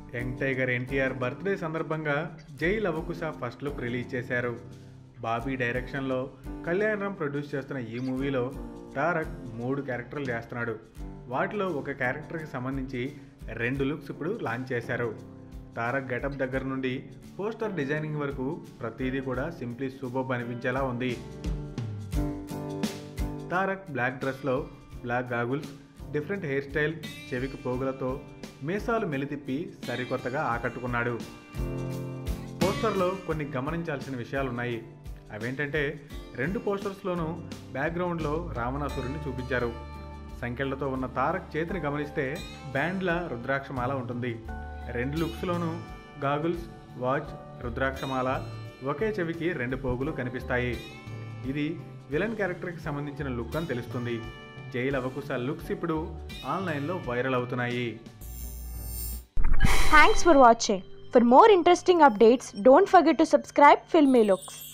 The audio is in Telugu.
యంగ్ టైగర్ ఎన్టీఆర్ బర్త్డే సందర్భంగా జై లవకుశ ఫస్ట్ లుక్ రిలీజ్ చేశారు బాబీ డైరెక్షన్లో కళ్యాణరామ్ ప్రొడ్యూస్ చేస్తున్న ఈ మూవీలో తారక్ మూడు క్యారెక్టర్లు చేస్తున్నాడు వాటిలో ఒక క్యారెక్టర్కి సంబంధించి రెండు లుక్స్ ఇప్పుడు లాంచ్ చేశారు తారక్ గెటప్ దగ్గర నుండి పోస్టర్ డిజైనింగ్ వరకు ప్రతిదీ కూడా సింప్లీ సూపర్ అనిపించేలా ఉంది తారక్ బ్లాక్ డ్రెస్లో black goggles different hair style చెవికి పోగులతో మీసాలు మెలితిప్పి సరికొత్తగా ఆకట్టుకున్నాడు పోస్టర్లో కొన్ని గమనించాల్సిన విషయాలున్నాయి అవేంటంటే రెండు పోస్టర్స్లోనూ బ్యాక్గ్రౌండ్లో రావణాసురుడిని చూపించారు సంఖ్యలతో ఉన్న తారక్ చేతిని గమనిస్తే బ్యాండ్ల రుద్రాక్షమాల ఉంటుంది రెండు లుక్స్లోనూ గాగుల్స్ వాచ్ రుద్రాక్షమాల ఒకే చెవికి రెండు పోగులు కనిపిస్తాయి ఇది విలన్ క్యారెక్టర్కి సంబంధించిన లుక్ అని తెలుస్తుంది జైల్ అవకుశ లుక్స్ ఇప్పుడు ఆన్లైన్లో వైరల్ అవుతున్నాయి Thanks for watching. For more interesting updates, don't forget to subscribe Filmy Looks.